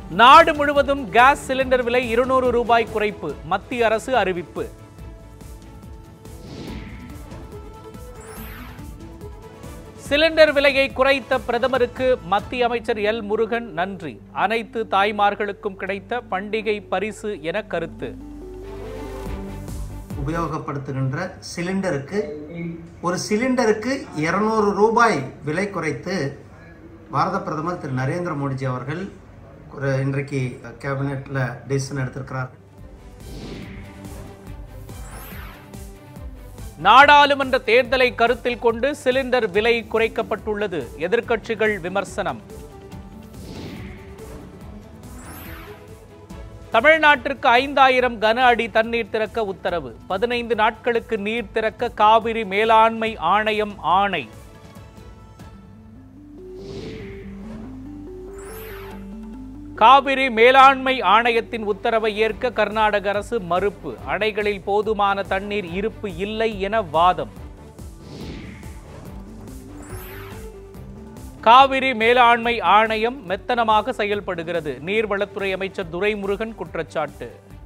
நாடு முழுவதும் gas cylinder விலை இருநூறு ரூபாய் குறைப்பு மத்திய அரசு அறிவிப்பு சிலிண்டர் விலையை குறைத்த பிரதமருக்கு மத்திய அமைச்சர் எல் முருகன் நன்றி அனைத்து தாய்மார்களுக்கும் கிடைத்த பண்டிகை பரிசு என கருத்து உபயோகப்படுத்துகின்ற சிலிண்டருக்கு ஒரு சிலிண்டருக்கு இருநூறு ரூபாய் விலை குறைத்து பாரத பிரதமர் திரு நரேந்திர மோடிஜி அவர்கள் ஒரு இன்றைக்கு கேபினெட்டில் டெசிஷன் எடுத்திருக்கிறார்கள் நாடாளுமன்ற தேர்தலை கருத்தில் கொண்டு சிலிண்டர் விலை குறைக்கப்பட்டுள்ளது எதிர்க்கட்சிகள் விமர்சனம் தமிழ்நாட்டிற்கு ஐந்தாயிரம் கன அடி தண்ணீர் திறக்க உத்தரவு பதினைந்து நாட்களுக்கு நீர் திறக்க காவிரி மேலாண்மை ஆணையம் ஆணை காவிரி மேலாண்மை ஆணையத்தின் உத்தரவை ஏற்க கர்நாடக அரசு மறுப்பு அணைகளில் போதுமான தண்ணீர் இருப்பு இல்லை என வாதம் காவிரி மேலாண்மை ஆணையம் மெத்தனமாக செயல்படுகிறது நீர்வளத்துறை அமைச்சர் துரைமுருகன் குற்றச்சாட்டு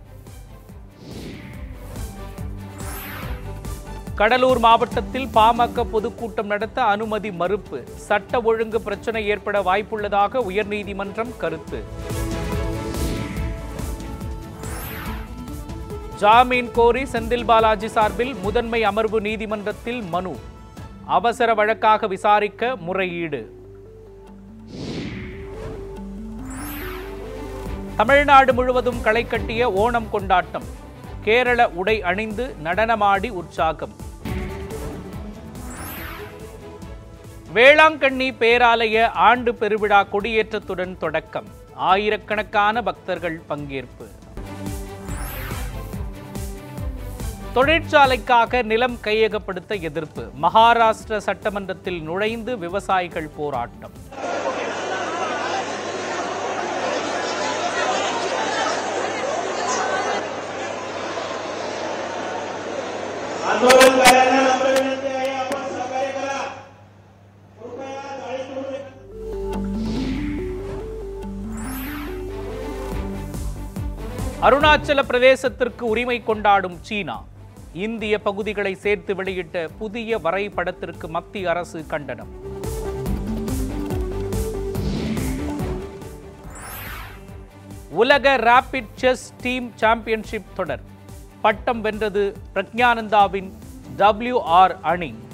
கடலூர் மாவட்டத்தில் பாமக பொதுக்கூட்டம் நடத்த அனுமதி மறுப்பு சட்ட ஒழுங்கு பிரச்சனை ஏற்பட வாய்ப்புள்ளதாக உயர்நீதிமன்றம் கருத்து ஜாமீன் கோரி செந்தில் பாலாஜி சார்பில் முதன்மை அமர்வு நீதிமன்றத்தில் மனு அவசர வழக்காக விசாரிக்க முறையீடு தமிழ்நாடு முழுவதும் களை கட்டிய ஓணம் கொண்டாட்டம் கேரள உடை அணிந்து நடனமாடி உற்சாகம் வேளாங்கண்ணி பேராலய ஆண்டு பெருவிழா கொடியேற்றத்துடன் தொடக்கம் ஆயிரக்கணக்கான பக்தர்கள் பங்கேற்பு தொழிற்சாலைக்காக நிலம் கையகப்படுத்த எதிர்ப்பு மகாராஷ்டிர சட்டமன்றத்தில் நுழைந்து விவசாயிகள் போராட்டம் आंदोलनकाऱ्यांना नम्र विनंती आहे आपण सहकार्य करा कृपया जाळी करू नका அருணாச்சல பிரதேசத்திற்கு உரிமை கொண்டாடும் சீனா இந்திய பகுதிகளை சேர்த்து வெளியிட்ட புதிய வரைபடத்திற்கு மத்திய அரசு கண்டனம் உலக ரேபிட் செஸ் டீம் சாம்பியன்ஷிப் தொடர் பட்டம் வென்றது பிரக்ஞானந்தாவின் WR அணி